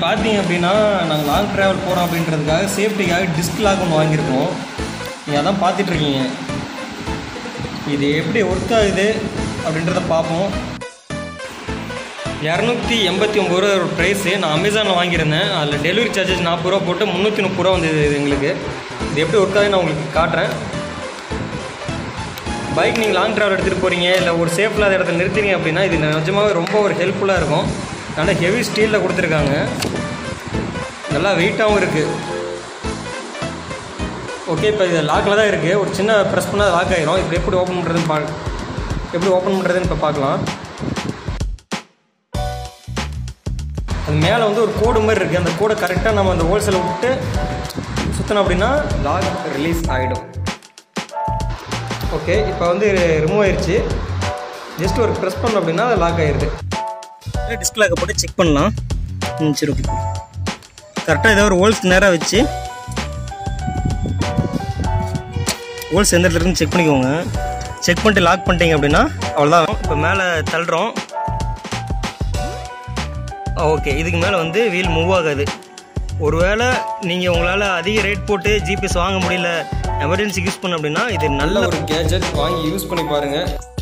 பார்த்தீங்க அப்படின்னா நாங்கள் லாங் ட்ராவல் போகிறோம் அப்படின்றதுக்காக சேஃப்டிக்காக டிஸ்க் லாக் ஒன்று வாங்கியிருக்கோம் நீங்கள் அதான் பார்த்துட்ருக்கீங்க இது எப்படி ஒர்க் ஆகுது அப்படின்றத பார்ப்போம் இரநூத்தி எண்பத்தி ஒம்பது ரூபா ஒரு ப்ரைஸு நான் அமேசானில் வாங்கியிருந்தேன் அதில் டெலிவரி சார்ஜஸ் நாற்பது ரூபா போட்டு முந்நூற்றி முப்பது ரூபா வந்தது இது எங்களுக்கு இது எப்படி ஒர்க் ஆகுது நான் உங்களுக்கு காட்டுறேன் பைக் நீங்கள் லாங் ட்ராவல் எடுத்துகிட்டு போகிறீங்க இல்லை ஒரு சேஃப் இல்லாத இடத்துல நிறுத்துறீங்க அப்படின்னா இது நிஜமாவே ரொம்ப ஒரு ஹெல்ப்ஃபுல்லாக இருக்கும் நல்லா ஹெவி ஸ்டீலில் கொடுத்துருக்காங்க நல்லா வெயிட்டாகவும் இருக்குது ஓகே இப்போ இது லாக்கில் தான் இருக்குது ஒரு சின்ன ப்ரெஸ் பண்ணால் லாக் ஆயிரும் இப்போ எப்படி ஓப்பன் பண்ணுறதுன்னு பா எப்படி ஓப்பன் பண்ணுறதுன்னு இப்போ பார்க்கலாம் அது மேலே வந்து ஒரு கோடு மாதிரி இருக்குது அந்த கோடை கரெக்டாக நம்ம அந்த ஹோல்சேலை விட்டு சுற்றணும் அப்படின்னா லாக் ரிலீஸ் ஆகிடும் ஓகே இப்போ வந்து ரிமூவ் ஆயிடுச்சு ஜஸ்ட் ஒரு ப்ரெஸ் பண்ணோம் அப்படின்னா அது லாக் ஆயிடுது டிஸ்க் லாக்கை போட்டு செக் பண்ணலாம் ம் சரி ஓகே கரெக்டாக ஏதோ ஒரு ஹோல்ஸ் நேராக வச்சு ஹோல்ஸ் எந்த இடத்துல இருக்குன்னு செக் பண்ணிக்கோங்க செக் பண்ணிட்டு லாக் பண்ணிட்டீங்க அப்படின்னா அவ்வளோதான் இப்போ மேலே தள்ளுறோம் ஓகே இதுக்கு மேலே வந்து வீல் மூவ் ஆகாது ஒருவேளை நீங்கள் உங்களால் அதிக ரேட் போட்டு ஜிபிஎஸ் வாங்க முடியல எமர்ஜென்சிக்கு யூஸ் பண்ண அப்படின்னா இது நல்ல ஒரு கேஜெட் வாங்கி யூஸ் பண்ணி பாருங்கள்